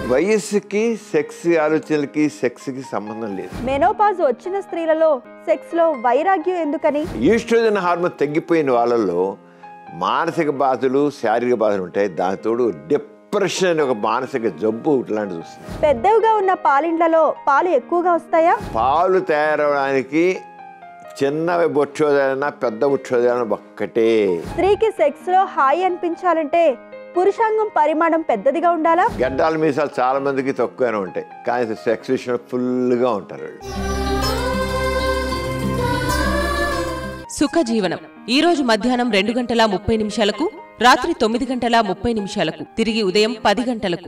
వయస్సుకి sex ఆలోచనలకి సెక్స్కి సంబంధం లేదు మెనోపాజ్ వచ్చిన స్త్రీలలో సెక్స్ లో వైరాగ్యం ఎందుకని ఈస్ట్రోజన్ హార్మోన్ తగ్గిపోయిన వాళ్ళల్లో మానసిక బాధలు శారీరక బాధలు ఉంటాయి దానితోడు డిప్రెషన్ అనే ఒక మానసిక జబ్బు ఇట్లాంటిది వస్తుంది పెద్దవిగా ఉన్న పాలిండ్లలో పాలు ఎక్కువగా వస్తాయా పాలు తయారవడానికి చిన్న బొచ్చోదైనా పెద్ద బొచ్చోదైనా ఒక్కటే స్త్రీకి సెక్స్ లో హాయి అనిపించాలంటే పురుషాంగం పరిమాణం పెద్దదిగా ఉండాలా గడ్డాల మీసాలు చాలా మందికి తక్కువనే ఉంటాయి కానీ సెక్స్ విషయంలో ఫుల్గా ఉంటారు వాళ్ళు సుఖజీవనం ఈ రోజు మధ్యాహ్నం రెండు గంటల ముప్పై నిమిషాలకు రాత్రి తొమ్మిది గంటల ముప్పై నిమిషాలకు తిరిగి ఉదయం పది గంటలకు